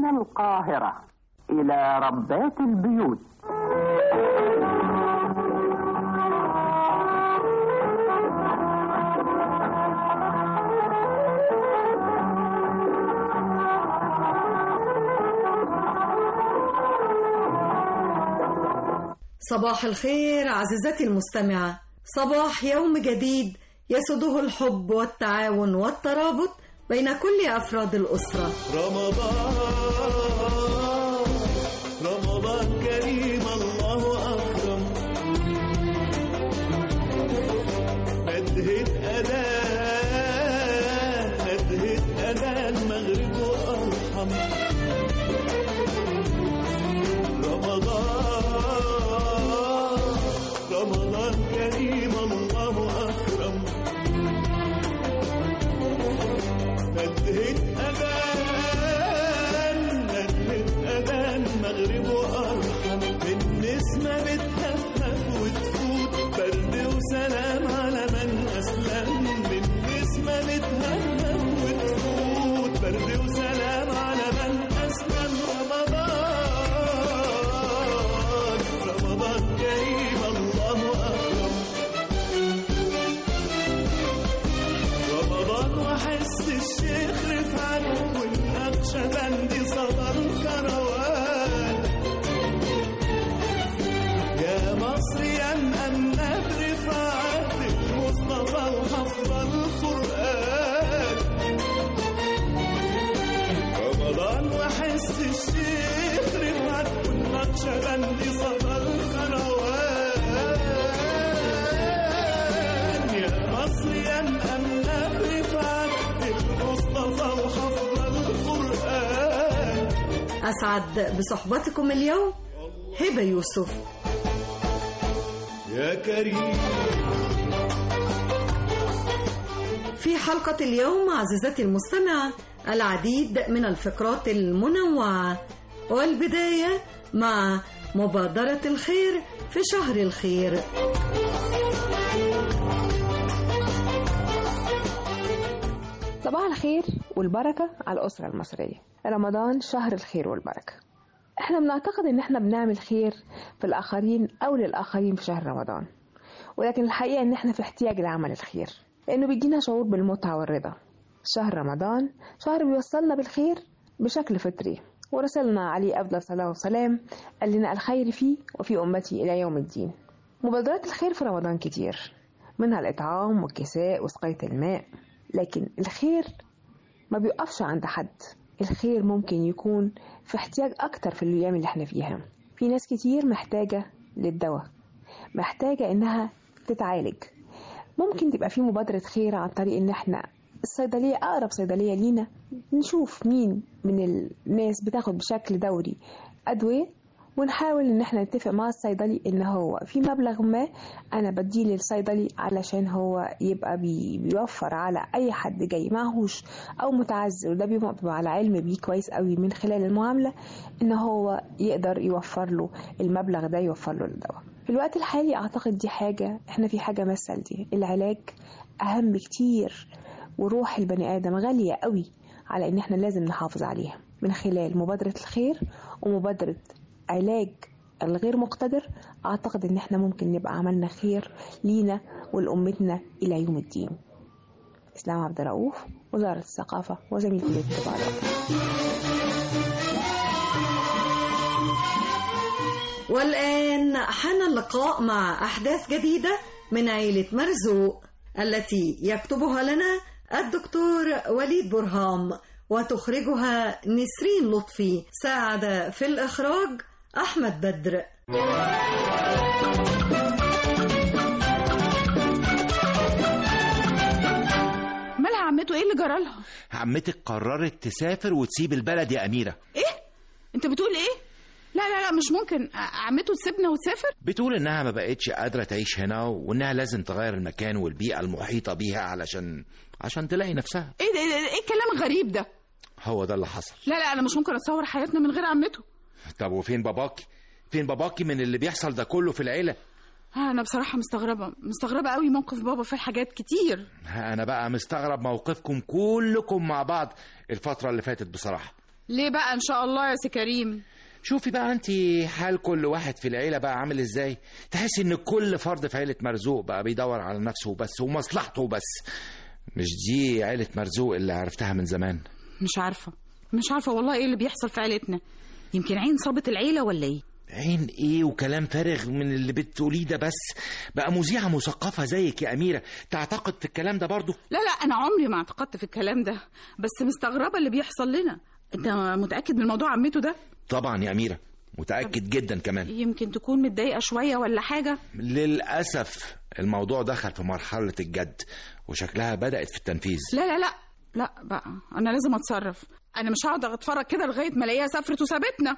من القاهرة إلى ربات البيوت صباح الخير عزيزتي المستمعة صباح يوم جديد يسده الحب والتعاون والترابط بين كل أفراد الأسرة رمضان رمضان كريم الله أكرم ندهت أذان ندهت أذان مغرب وأرحم رمضان رمضان كريم الله أكرم ندهت أذان ندهت أذان مغرب وأرحم النسمة بتهفف وتفوت برد وسلام على من أسلم النسمة بتهفف وتفوت برد وسلام على من أسلم رمضان رمضان كريم الله أكرم رمضان وحس الشيخ رفعت والنقشبندي صدر كروان يا مصر يا مأمنة برفعت المصطفى وحفظ القرآن رمضان وحس الشيخ رفعت والنقشبندي صدر كروان يا مصر يا مأمنة برفعت المصطفى وحفظ القرآن أسعد بصحبتكم اليوم هبة يوسف يا كريم في حلقة اليوم عزيزتي المستمعة العديد من الفقرات المنوعة والبداية مع مبادرة الخير في شهر الخير صباح الخير والبركة على الأسرة المصرية رمضان شهر الخير والبركة احنا بنعتقد ان احنا بنعمل خير في الآخرين أو للآخرين في شهر رمضان ولكن الحقيقة ان احنا في احتياج لعمل الخير لأنه بيدينا شعور بالمتعة والرضا شهر رمضان شهر بيوصلنا بالخير بشكل فطري ورسلنا عليه أفضل صلاة وسلام قال لنا الخير فيه وفي أمتي إلى يوم الدين مبادرات الخير في رمضان كتير منها الإطعام والكساء وسقاية الماء لكن الخير ما بيقفش عند حد الخير ممكن يكون في احتياج أكتر في الأيام اللي احنا فيها في ناس كتير محتاجة للدواء محتاجة إنها تتعالج ممكن تبقى في مبادرة خير عن طريق إن احنا الصيدلية أقرب صيدلية لينا نشوف مين من الناس بتاخد بشكل دوري أدوية ونحاول ان احنا نتفق مع الصيدلي ان هو في مبلغ ما انا بديه للصيدلي علشان هو يبقى بي بيوفر على اي حد جاي معهوش او متعذر وده بيبقى على علم بيه كويس قوي من خلال المعامله ان هو يقدر يوفر له المبلغ ده يوفر له الدواء في الوقت الحالي اعتقد دي حاجه احنا في حاجه مثل دي العلاج اهم كتير وروح البني ادم غاليه قوي على ان احنا لازم نحافظ عليها من خلال مبادره الخير ومبادره علاج الغير مقتدر اعتقد ان احنا ممكن نبقى عملنا خير لينا ولامتنا الى يوم الدين اسلام عبد الرؤوف وزاره الثقافه وزميل كليه الطب والآن حان اللقاء مع أحداث جديدة من عيلة مرزوق التي يكتبها لنا الدكتور وليد برهام وتخرجها نسرين لطفي ساعد في الإخراج أحمد بدر مالها عمته ايه اللي جرالها عمتك قررت تسافر وتسيب البلد يا أميرة ايه انت بتقول ايه لا لا لا مش ممكن ع- عمته تسيبنا وتسافر بتقول إنها ما بقتش قادرة تعيش هنا وإنها لازم تغير المكان والبيئة المحيطة بيها علشان عشان تلاقي نفسها ايه ده ايه, ده- ايه الكلام الغريب ده هو ده اللي حصل لا لا انا مش ممكن اتصور حياتنا من غير عمته طب وفين باباكي فين باباكي من اللي بيحصل ده كله في العيلة آه، انا بصراحه مستغربه مستغربه قوي موقف بابا في حاجات كتير أنا بقى مستغرب موقفكم كلكم مع بعض الفترة اللي فاتت بصراحة ليه بقى ان شاء الله يا سي كريم شوفي بقى انت حال كل واحد في العيله بقى عامل ازاي تحس ان كل فرد في عيله مرزوق بقى بيدور على نفسه بس ومصلحته بس مش دي عيله مرزوق اللي عرفتها من زمان مش عارفه مش عارفه والله ايه اللي بيحصل في عيلتنا يمكن عين صابت العيله ولا ايه عين ايه وكلام فارغ من اللي بتقوليه ده بس بقى مذيعه مثقفه زيك يا اميره تعتقد في الكلام ده برضه لا لا انا عمري ما اعتقدت في الكلام ده بس مستغربه اللي بيحصل لنا انت متاكد من موضوع عمته ده طبعا يا اميره متاكد جدا كمان يمكن تكون متضايقه شويه ولا حاجه للاسف الموضوع دخل في مرحله الجد وشكلها بدات في التنفيذ لا لا لا لا بقى انا لازم اتصرف انا مش هقعد اتفرج كده لغايه ما الاقيها سافرت وسابتنا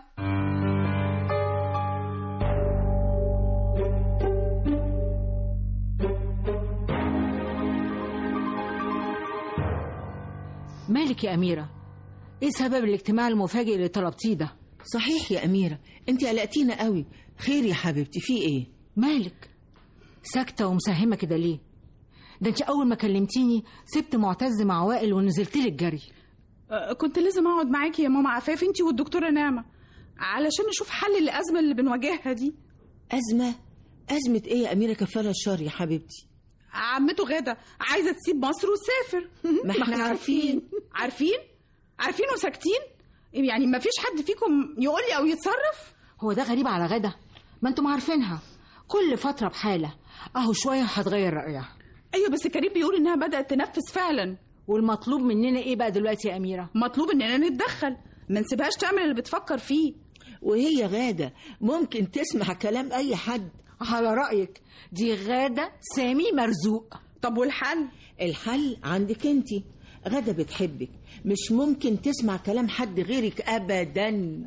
مالك يا أميرة؟ إيه سبب الاجتماع المفاجئ اللي طلبتيه ده؟ صحيح يا أميرة أنت قلقتينا قوي خير يا حبيبتي في إيه؟ مالك؟ ساكتة ومساهمة كده ليه؟ ده أنت أول ما كلمتيني سبت معتز مع وائل ونزلت لك جري أه، كنت لازم اقعد معاكي يا ماما عفاف انتي والدكتوره نعمه علشان نشوف حل الازمه اللي بنواجهها دي أزمة أزمة إيه يا أميرة كفالة الشر يا حبيبتي عمته غاده عايزه تسيب مصر وتسافر ما إحنا عارفين. عارفين عارفين وساكتين يعني ما فيش حد فيكم يقول لي او يتصرف هو ده غريب على غدا ما انتم عارفينها كل فترة بحالة أهو شوية هتغير رأيها ايوه بس كريم بيقول انها بدات تنفذ فعلا والمطلوب مننا إيه بقى دلوقتي يا أميرة؟ مطلوب اننا نتدخل ما نسيبهاش تعمل اللي بتفكر فيه وهي غادة ممكن تسمع كلام أي حد على رأيك دي غادة سامي مرزوق طب والحل الحل عندك أنت غادة بتحبك مش ممكن تسمع كلام حد غيرك أبدا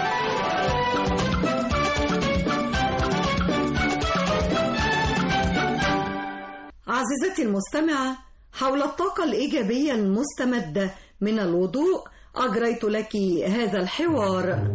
عزيزتي المستمعة حول الطاقة الإيجابية المستمدة من الوضوء أجريت لك هذا الحوار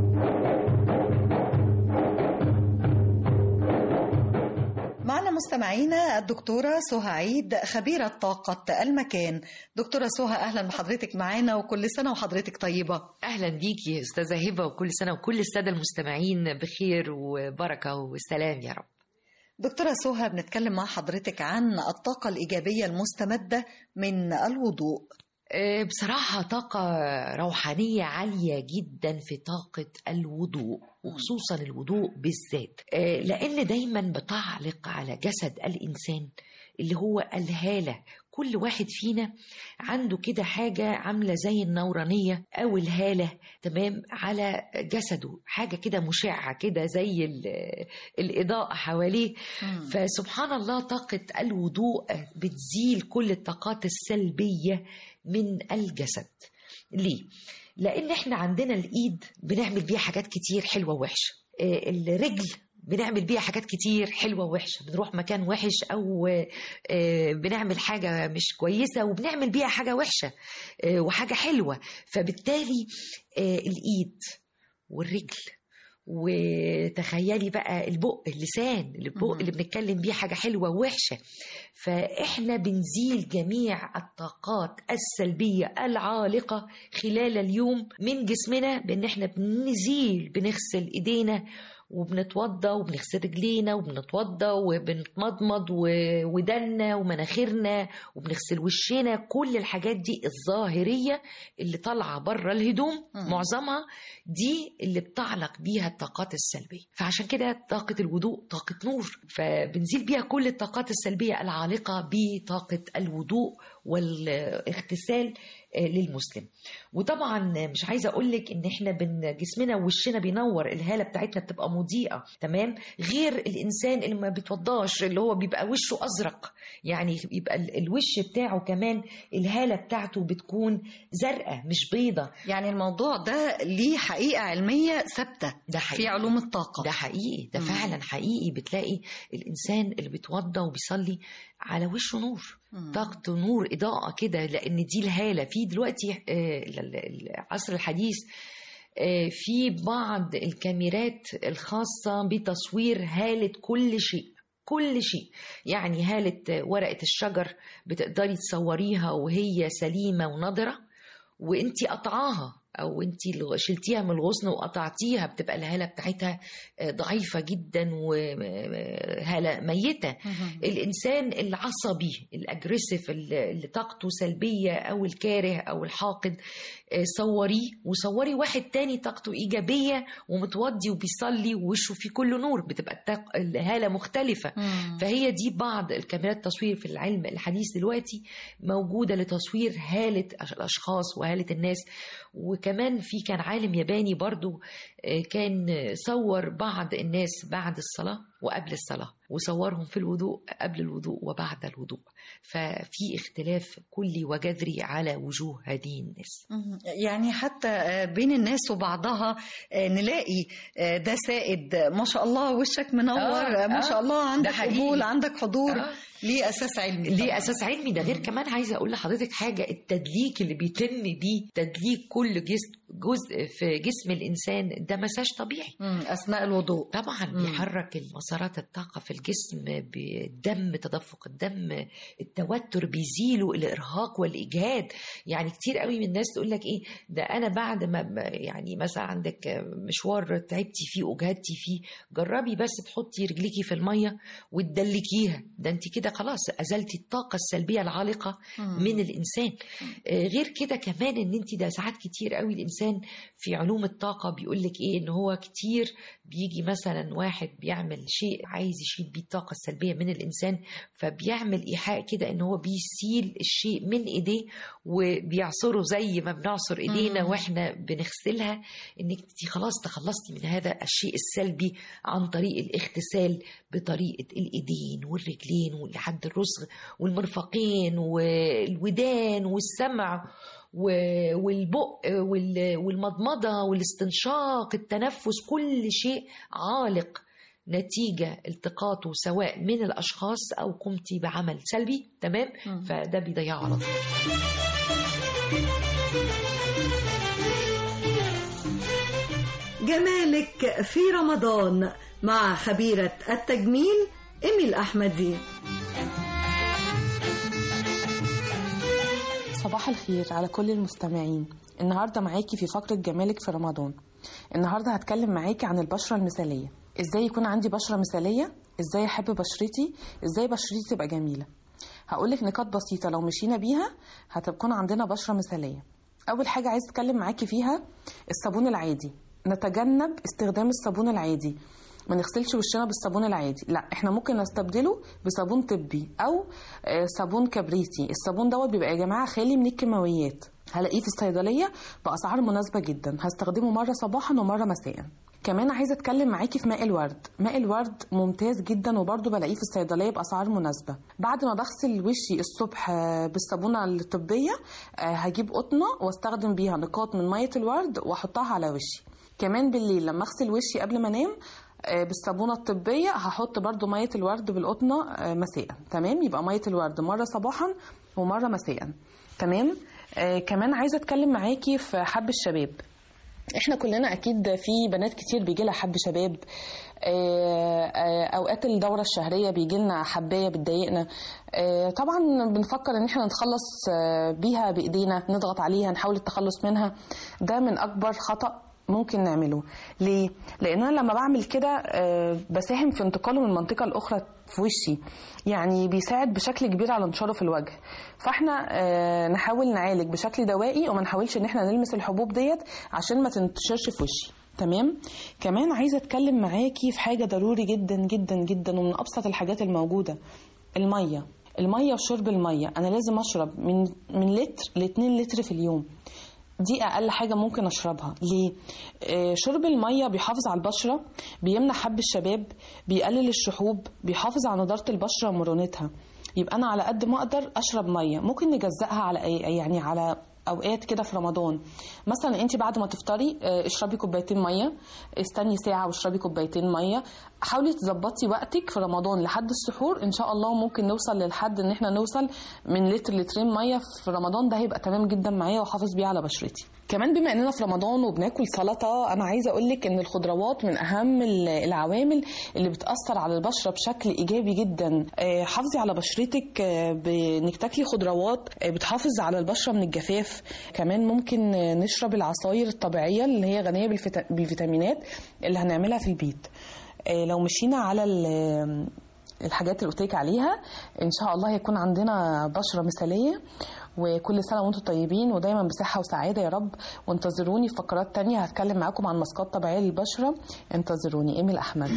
معنا مستمعينا الدكتورة سهى عيد خبيرة طاقة المكان دكتورة سهى أهلا بحضرتك معانا وكل سنة وحضرتك طيبة اهلا بيكي استاذه هبه وكل سنه وكل الساده المستمعين بخير وبركه وسلام يا رب دكتورة سهى بنتكلم مع حضرتك عن الطاقة الإيجابية المستمدة من الوضوء آه، بصراحة طاقة روحانية عالية جدا في طاقة الوضوء وخصوصا الوضوء بالذات آه، لأن دايما بتعلق على جسد الإنسان اللي هو الهالة كل واحد فينا عنده كده حاجة عاملة زي النورانية أو الهالة تمام على جسده حاجة كده مشعة كده زي ال- الإضاءة حواليه فسبحان الله طاقة الوضوء بتزيل كل الطاقات السلبية من الجسد ليه؟ لأن احنا عندنا الإيد بنعمل بيها حاجات كتير حلوة ووحشة آه، الرجل بنعمل بيها حاجات كتير حلوة ووحشة بنروح مكان وحش أو آه، بنعمل حاجة مش كويسة وبنعمل بيها حاجة وحشة آه، وحاجة حلوة فبالتالي آه، الإيد والرجل وتخيلي بقى البق اللسان البق اللي بنتكلم بيه حاجة حلوة ووحشة فإحنا بنزيل جميع الطاقات السلبية العالقة خلال اليوم من جسمنا بإن إحنا بنزيل بنغسل إيدينا وبنتوضى وبنغسل رجلينا وبنتوضى وبنتمضمض و- ودنا ومناخيرنا وبنغسل وشنا كل الحاجات دي الظاهرية اللي طالعة بره الهدوم معظمها دي اللي بتعلق بيها الطاقات السلبية فعشان كده طاقة الوضوء طاقة نور فبنزيل بيها كل الطاقات السلبية العالقة بطاقة الوضوء والاغتسال آه، للمسلم وطبعا مش عايزه اقول لك ان احنا بن جسمنا ووشنا بينور الهاله بتاعتنا بتبقى مضيئه تمام غير الانسان اللي ما بيتوضاش اللي هو بيبقى وشه ازرق يعني يبقى ال- الوش بتاعه كمان الهاله بتاعته بتكون زرقاء مش بيضه يعني الموضوع ده ليه حقيقة علمية ثابتة ده حقيقي في علوم الطاقة ده حقيقي ده مم. فعلا حقيقي بتلاقي الانسان اللي بيتوضى وبيصلي على وشه نور مم. طاقته نور اضاءه كده لان دي الهاله في دلوقتي آه، ال- ال- العصر الحديث آه، في بعض الكاميرات الخاصه بتصوير هاله كل شيء كل شيء يعني هالة ورقة الشجر بتقدري تصوريها وهي سليمة ونضرة وانتي قطعاها او انت شلتيها من الغصن وقطعتيها بتبقى الهاله بتاعتها آه، ضعيفه جدا وهاله ميته الانسان العصبي الاجريسيف اللي اللي طاقته سلبيه او الكاره او الحاقد آه، صوريه وصوري واحد تاني طاقته ايجابيه ومتوضي وبيصلي ووشه فيه كله نور بتبقى الطاق- الهاله مختلفه فهي دي بعض الكاميرات التصوير في العلم الحديث دلوقتي موجوده لتصوير هاله الاشخاص وهاله الناس وكمان في كان عالم ياباني برضو آه، كان صور بعض الناس بعد الصلاه وقبل الصلاه وصورهم في الوضوء قبل الوضوء وبعد الوضوء ففي اختلاف كلي وجذري على وجوه هذه الناس مم. يعني حتى آه، بين الناس وبعضها آه، نلاقي آه، ده سائد آه، ما شاء الله وشك منور آه، آه، ما آه، شاء الله ده عندك حقيقي. قبول عندك حضور آه. ليه اساس علمي ليه طبعاً. اساس علمي ده غير كمان عايزه اقول لحضرتك حاجه التدليك اللي بيتم بيه تدليك كل جزء جزء في جسم الانسان ده مساج طبيعي مم. اثناء الوضوء طبعا مم. بيحرك مسارات الطاقه في الجسم بالدم تدفق الدم التوتر بيزيله الارهاق والاجهاد يعني كتير قوي من الناس تقول لك ايه ده انا بعد ما ما- يعني مثلا عندك مشوار تعبتي فيه واجهدتي فيه جربي بس تحطي رجليكي في الميه وتدلكيها ده انت كده خلاص ازلتي الطاقه السلبيه العالقه مم. من الانسان آه، غير كده كمان ان انت ده ساعات كتير قوي الانسان في علوم الطاقه بيقول لك ايه ان هو كتير بيجي مثلا واحد بيعمل شيء عايز يشيل بيه الطاقه السلبيه من الانسان فبيعمل ايحاء كده ان هو بيسيل الشيء من ايديه وبيعصره زي ما بنعصر ايدينا مم. واحنا بنغسلها انك انت خلاص تخلصتي من هذا الشيء السلبي عن طريق الاغتسال بطريقه الايدين والرجلين ولحد الرسغ والمرفقين والودان والسمع و- والبق وال- والمضمضة والاستنشاق التنفس كل شيء عالق نتيجة التقاطه سواء من الأشخاص أو قمتي بعمل سلبي تمام مم. فده بيضيعه على طول جمالك في رمضان مع خبيرة التجميل إيمي الأحمدي صباح الخير على كل المستمعين النهارده معاكي في فقرة جمالك في رمضان النهارده هتكلم معاكي عن البشرة المثالية ازاي يكون عندي بشرة مثالية ازاي احب بشرتي ازاي بشرتي تبقى جميلة هقولك نقاط بسيطة لو مشينا بيها هتكون عندنا بشرة مثالية اول حاجة عايز اتكلم معاكي فيها الصابون العادي نتجنب استخدام الصابون العادي ما نغسلش وشنا بالصابون العادي لا احنا ممكن نستبدله بصابون طبي او آه، صابون كبريتي الصابون دوت بيبقى يا جماعه خالي من الكيماويات هلاقيه في الصيدليه باسعار مناسبه جدا هستخدمه مره صباحا ومره مساء كمان عايزه اتكلم معاكي في ماء الورد ماء الورد ممتاز جدا وبرده بلاقيه في الصيدليه باسعار مناسبه بعد ما بغسل وشي الصبح آه، بالصابونه الطبيه آه، هجيب قطنه واستخدم بيها نقاط من ميه الورد واحطها على وشي كمان بالليل لما اغسل وشي قبل ما انام آه، بالصابونه الطبيه هحط برضو ميه الورد بالقطنه آه، مساء تمام يبقى ميه الورد مره صباحا ومره مساء تمام آه كمان عايزه اتكلم معاكي في حب الشباب احنا كلنا اكيد في بنات كتير بيجي لها حب شباب آه، آه، اوقات الدوره الشهريه بيجي لنا حبايه بتضايقنا آه، طبعا بنفكر ان احنا نتخلص آه، بيها بايدينا نضغط عليها نحاول التخلص منها ده من اكبر خطا ممكن نعمله ليه لان انا لما بعمل كده آه، بساهم في انتقاله من منطقه لاخرى في وشي يعني بيساعد بشكل كبير على انتشاره في الوجه فاحنا آه، نحاول نعالج بشكل دوائي وما نحاولش ان احنا نلمس الحبوب ديت عشان ما تنتشرش في وشي تمام كمان عايزه اتكلم معاكي في حاجه ضروري جدا جدا جدا ومن ابسط الحاجات الموجوده الميه الميه وشرب الميه انا لازم اشرب من من لتر ل 2 لتر في اليوم دي اقل حاجه ممكن اشربها ليه آه، شرب الميه بيحافظ على البشره بيمنع حب الشباب بيقلل الشحوب بيحافظ على نضاره البشره ومرونتها يبقى انا على قد ما اقدر اشرب ميه ممكن نجزئها على أي- يعني على اوقات كده في رمضان مثلا انت بعد ما تفطري آه، اشربي كوبايتين ميه استني ساعه واشربي كوبايتين ميه حاولي تظبطي وقتك في رمضان لحد السحور ان شاء الله ممكن نوصل للحد ان احنا نوصل من لتر لترين ميه في رمضان ده هيبقى تمام جدا معايا واحافظ بيه على بشرتي كمان بما اننا في رمضان وبناكل سلطه انا عايزه اقول لك ان الخضروات من اهم ال- العوامل اللي بتاثر على البشره بشكل ايجابي جدا آه، حافظي على بشرتك آه، بانك تاكلي خضروات آه، بتحافظ على البشره من الجفاف كمان ممكن آه، نشرب العصاير الطبيعيه اللي هي غنيه بالفيتا- بالفيتامينات اللي هنعملها في البيت آه، لو مشينا على ال- الحاجات اللي قلت لك عليها ان شاء الله هيكون عندنا بشره مثاليه وكل سنه وانتم طيبين ودايما بصحه وسعاده يا رب وانتظروني في فقرات تانية هتكلم معاكم عن ماسكات طبيعيه للبشره انتظروني ايميل احمد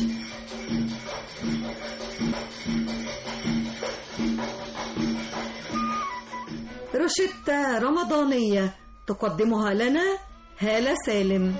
روشتة رمضانية تقدمها لنا هالة سالم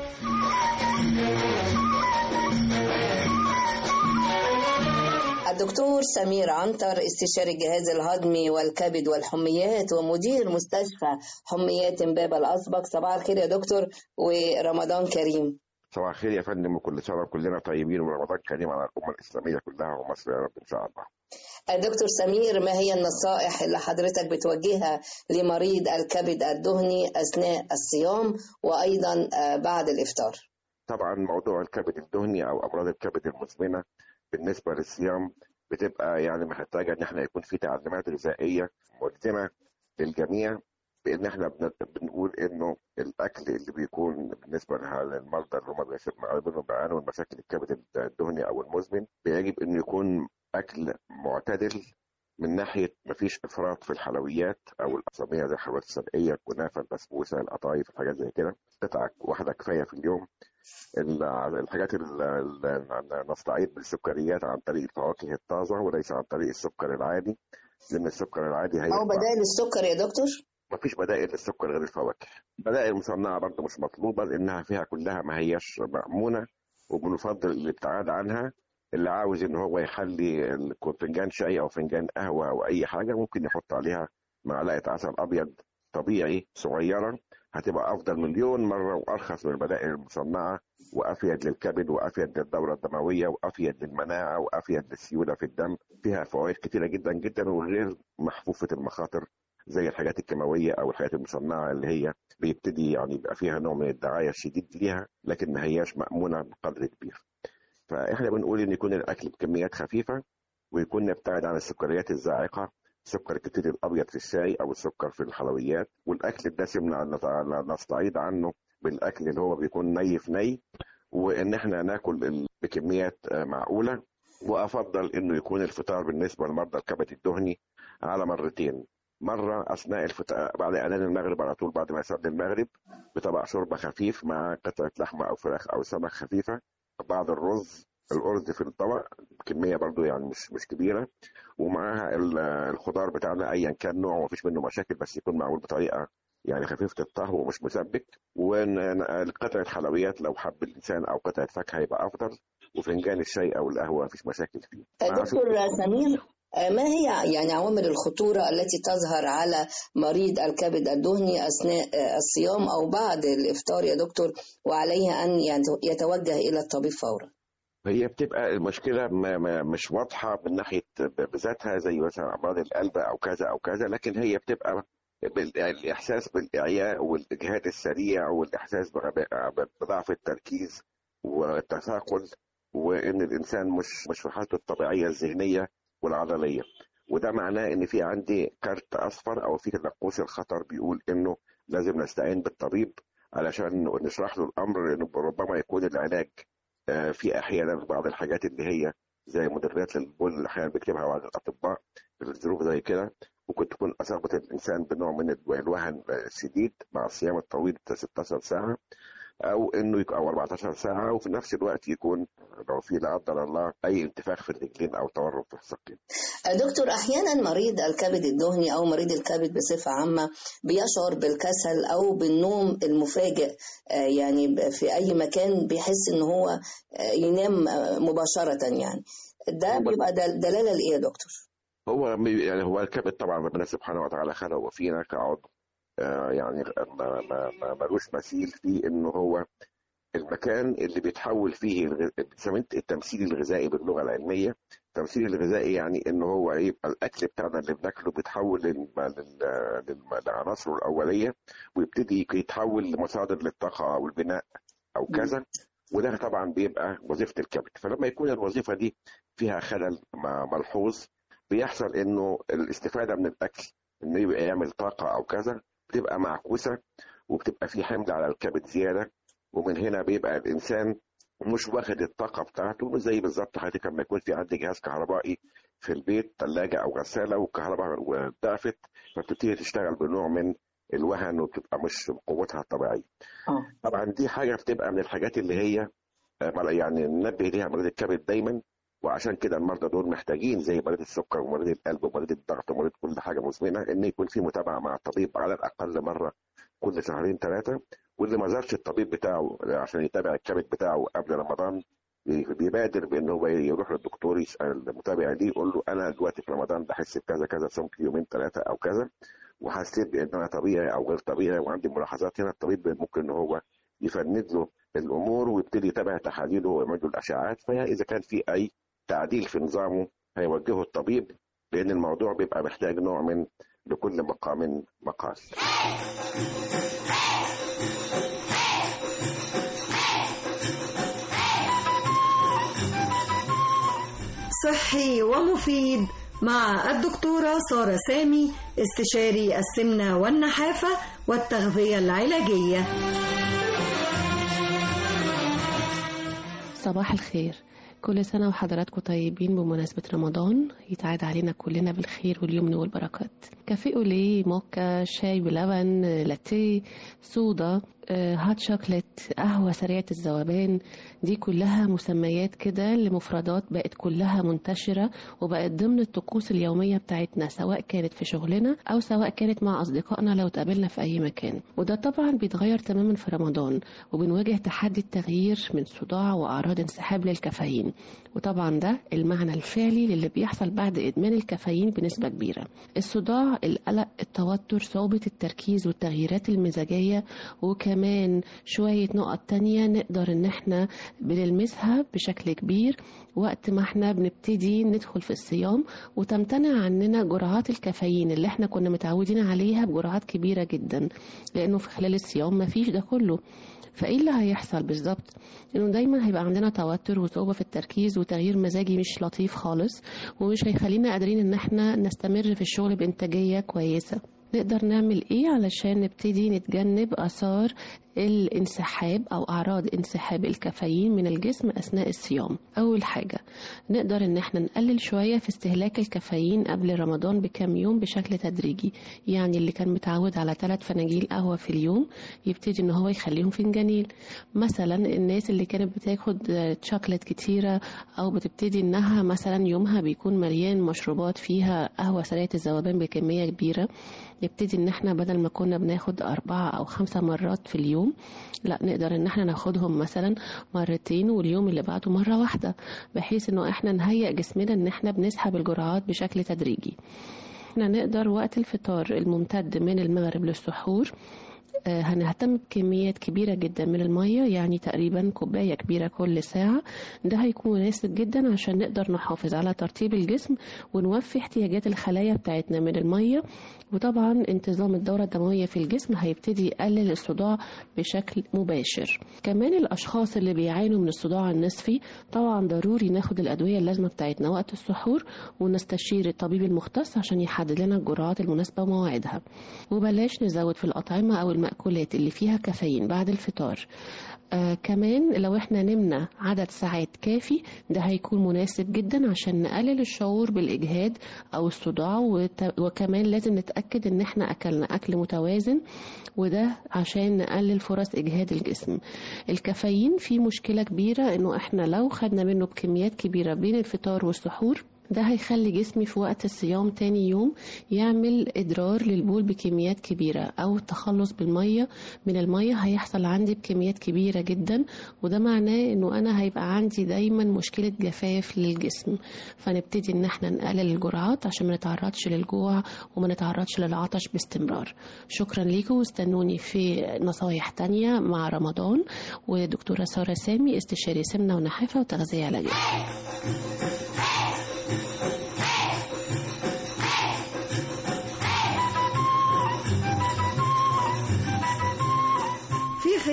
الدكتور سمير عنتر استشاري الجهاز الهضمي والكبد والحميات ومدير مستشفى حميات امبابة الأسبق صباح الخير يا دكتور ورمضان كريم صباح الخير يا فندم وكل سنه وكلنا طيبين ورمضان كريم على الامه الاسلاميه كلها ومصر يا رب ان شاء الله. دكتور سمير ما هي النصائح اللي حضرتك بتوجهها لمريض الكبد الدهني أثناء الصيام وأيضا آه، بعد الإفطار طبعا موضوع الكبد الدهني او امراض الكبد المزمنه بالنسبه للصيام بتبقى يعني محتاجه ان احنا يكون في تعليمات غذائيه ملزمه للجميع بان احنا بن- بنقول انه الاكل اللي بيكون بالنسبه لها- للمرضى اللي هم بيعانوا بيعانوا من مشاكل الكبد الدهني او المزمن بيجب انه يكون اكل معتدل من ناحيه مفيش افراط في الحلويات او الاطعميه زي الحلويات الشرقيه الكنافه البسبوسه القطايف الحاجات زي كده قطعه واحده كفايه في اليوم ال- الحاجات اللي نستعيد بالسكريات عن طريق الفواكه الطازه وليس عن طريق السكر العادي لان السكر العادي أو هيرفع بدائل السكر يا دكتور مفيش بدائل للسكر غير الفواكه بدائل مصنعة برضه مش مطلوبة لأنها فيها كلها ما هياش مأمونة وبنفضل الابتعاد عنها اللي عاوز إن هو يخلي ال- فنجان شاي أو فنجان قهوة أو أي حاجة ممكن يحط عليها معلقة عسل أبيض طبيعي صغيرة هتبقى أفضل مليون مرة وأرخص من البدائل المصنعة وأفيد للكبد وأفيد للدورة الدموية وأفيد للمناعة وأفيد للسيولة في الدم فيها فوائد كتيرة جدا جدا وغير محفوفة المخاطر زي الحاجات الكيماويه او الحاجات المصنعه اللي هي بيبتدي يعني يبقى فيها نوع من الدعايه الشديد ليها لكن ما هياش مامونه بقدر كبير. فاحنا بنقول ان يكون الاكل بكميات خفيفه ويكون نبتعد عن السكريات الزاعقه السكر الكتير الابيض في الشاي او السكر في الحلويات والاكل الدسم ن- نستعيد عنه بالاكل اللي هو بيكون ني في ني وان احنا ناكل ال- بكميات آه، معقوله وافضل انه يكون الفطار بالنسبه لمرضى الكبد الدهني على مرتين مرة أثناء الفطار بعد أذان المغرب على طول بعد ما يصلي المغرب بطبق شوربة خفيف مع قطعة لحمة أو فراخ أو سمك خفيفة بعض الرز الأرز في الطبق كمية برضو يعني مش مش كبيرة ومعاها ال- الخضار بتاعنا أيا كان نوعه مفيش منه مشاكل بس يكون معمول بطريقة يعني خفيفة الطهو ومش مسبك وقطعة حلويات لو حب الإنسان أو قطعة فاكهة يبقى أفضل وفنجان الشاي أو القهوة مفيش مشاكل فيه مع دكتور سمير آه، ما هي يعني عوامل الخطورة التي تظهر على مريض الكبد الدهني أثناء آه، الصيام أو بعد الإفطار يا دكتور وعليه أن يعني يتوجه إلى الطبيب فورا هي بتبقى المشكله ما ما مش واضحه من ناحيه بذاتها زي مثلا امراض القلب او كذا او كذا لكن هي بتبقى بال- الاحساس بالاعياء والاجهاد السريع والاحساس بغباء- بضعف التركيز والتثاقل وان الانسان مش مش في حالته الطبيعيه الذهنيه والعضليه وده معناه ان في عندي كارت اصفر او في نقوص الخطر بيقول انه لازم نستعين بالطبيب علشان نشرح له الامر انه ربما يكون العلاج آه، في احيانا بعض الحاجات اللي هي زي مدرات للبول اللي احيانا بيكتبها بعض الاطباء في الظروف زي كده ممكن تكون اصابت الانسان بنوع من الوهن آه، الشديد مع الصيام الطويل بتاع 16 ساعه او انه يكون او 14 ساعه وفي نفس الوقت يكون لو في لا قدر الله اي انتفاخ في الرجلين او تورم في الساقين دكتور أحيانا مريض الكبد الدهني أو مريض الكبد بصفة عامة بيشعر بالكسل أو بالنوم المفاجئ آه، يعني ب- في أي مكان بيحس إن هو آه، ينام آه، مباشرة يعني ده بيبقى دل- دلالة لإيه يا دكتور؟ هو م- يعني هو الكبد طبعا ربنا سبحانه وتعالى خلقه فينا كعضو آه، يعني ما ما ما ملوش مثيل في انه هو المكان اللي بيتحول فيه الغ- بنسميه التمثيل الغذائي باللغه العلميه التمثيل الغذائي يعني ان هو يبقى الاكل بتاعنا اللي بناكله بيتحول لل- لل- لل- لعناصره الاوليه ويبتدي يتحول لمصادر للطاقه او البناء او كذا وده طبعا بيبقى وظيفه الكبد فلما يكون الوظيفه دي فيها خلل م- ملحوظ بيحصل انه الاستفاده من الاكل انه يبقى يعمل طاقه او كذا بتبقى معكوسه وبتبقى في حمل على الكبد زياده ومن هنا بيبقى الانسان مش واخد الطاقه بتاعته مش زي بالظبط حضرتك لما يكون في عندي جهاز كهربائي في البيت ثلاجه او غساله والكهرباء ضعفت فبتبتدي تشتغل بنوع من الوهن وبتبقى مش قوتها الطبيعيه. طبعا دي حاجه بتبقى من الحاجات اللي هي آه، يعني ننبه ليها مريض الكبد دايما وعشان كده المرضى دول محتاجين زي مريض السكر ومريض القلب ومريض الضغط ومريض كل حاجه مزمنه ان يكون في متابعه مع الطبيب على الاقل مره كل شهرين ثلاثه واللي ما زارش الطبيب بتاعه عشان يتابع الكبد بتاعه قبل رمضان بيبادر بان هو يروح للدكتور يسال المتابع ليه يقول له انا دلوقتي في رمضان بحس بكذا كذا صمت يومين ثلاثه او كذا وحسيت بان انا طبيعي او غير طبيعي وعندي ملاحظات هنا الطبيب ممكن ان هو يفند له الامور ويبتدي يتابع تحاليله ويعمل له الاشعاعات فاذا كان في اي تعديل في نظامه هيوجهه الطبيب لان الموضوع بيبقى محتاج نوع من لكل مقام مقال صحي ومفيد مع الدكتورة سارة سامي استشاري السمنة والنحافة والتغذية العلاجية صباح الخير كل سنة وحضراتكم طيبين بمناسبة رمضان يتعاد علينا كلنا بالخير واليمن والبركات كافيه أوليه موكا شاي بلبن لاتيه صودا آه، هات شوكليت قهوة سريعة الذوبان دي كلها مسميات كده لمفردات بقت كلها منتشرة وبقت ضمن الطقوس اليومية بتاعتنا سواء كانت في شغلنا أو سواء كانت مع أصدقائنا لو اتقابلنا في أي مكان وده طبعا بيتغير تماما في رمضان وبنواجه تحدي التغيير من صداع وأعراض انسحاب للكافيين وطبعا ده المعنى الفعلي للي بيحصل بعد إدمان الكافيين بنسبة كبيرة الصداع القلق التوتر صعوبة التركيز والتغييرات المزاجية وكمان شوية نقط تانية نقدر ان احنا بنلمسها بشكل كبير وقت ما احنا بنبتدي ندخل في الصيام وتمتنع عننا جرعات الكافيين اللي احنا كنا متعودين عليها بجرعات كبيرة جدا لانه في خلال الصيام مفيش ده كله فايه اللي هيحصل بالظبط انه دايما هيبقى عندنا توتر وصعوبه في التركيز وتغيير مزاجي مش لطيف خالص ومش هيخلينا قادرين ان احنا نستمر في الشغل بانتاجيه كويسه نقدر نعمل ايه علشان نبتدي نتجنب اثار الانسحاب او اعراض انسحاب الكافيين من الجسم اثناء الصيام اول حاجه نقدر ان احنا نقلل شويه في استهلاك الكافيين قبل رمضان بكام يوم بشكل تدريجي يعني اللي كان متعود على ثلاث فناجيل قهوه في اليوم يبتدي ان هو يخليهم فنجانين مثلا الناس اللي كانت بتاخد شوكليت كتيره او بتبتدي انها مثلا يومها بيكون مليان مشروبات فيها قهوه سريعه الذوبان بكميه كبيره نبتدي ان احنا بدل ما كنا بناخد أربعة أو خمسة مرات في اليوم لا نقدر ان احنا ناخدهم مثلا مرتين واليوم اللي بعده مرة واحدة بحيث انه احنا نهيئ جسمنا ان احنا بنسحب الجرعات بشكل تدريجي احنا نقدر وقت الفطار الممتد من المغرب للسحور آه، هنهتم بكميات كبيرة جدا من المية يعني تقريبا كوباية كبيرة كل ساعة ده هيكون مناسب جدا عشان نقدر نحافظ على ترطيب الجسم ونوفي احتياجات الخلايا بتاعتنا من المية وطبعا انتظام الدورة الدموية في الجسم هيبتدي يقلل الصداع بشكل مباشر كمان الأشخاص اللي بيعانوا من الصداع النصفي طبعا ضروري ناخد الأدوية اللازمة بتاعتنا وقت السحور ونستشير الطبيب المختص عشان يحدد لنا الجرعات المناسبة ومواعيدها وبلاش نزود في الأطعمة أو المأكولات اللي فيها كافيين بعد الفطار آه كمان لو احنا نمنا عدد ساعات كافي ده هيكون مناسب جدا عشان نقلل الشعور بالإجهاد أو الصداع وت- وكمان لازم نتأكد ان احنا أكلنا أكل متوازن وده عشان نقلل فرص إجهاد الجسم الكافيين فيه مشكلة كبيرة انه احنا لو خدنا منه بكميات كبيرة بين الفطار والسحور ده هيخلي جسمي في وقت الصيام تاني يوم يعمل إدرار للبول بكميات كبيرة أو التخلص بالمية من المية هيحصل عندي بكميات كبيرة جدا وده معناه إنه أنا هيبقى عندي دايما مشكلة جفاف للجسم فنبتدي إن احنا نقلل الجرعات عشان ما نتعرضش للجوع وما نتعرضش للعطش باستمرار شكرا ليكم واستنوني في نصايح تانية مع رمضان ودكتورة سارة سامي استشاري سمنة ونحافة وتغذية علاجية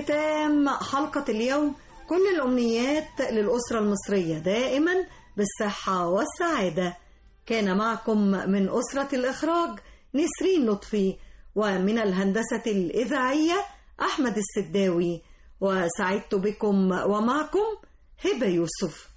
ختام حلقة اليوم كل الأمنيات للأسرة المصرية دائما بالصحة والسعادة كان معكم من أسرة الإخراج نسرين لطفي ومن الهندسة الإذاعية أحمد السداوي وسعدت بكم ومعكم هبة يوسف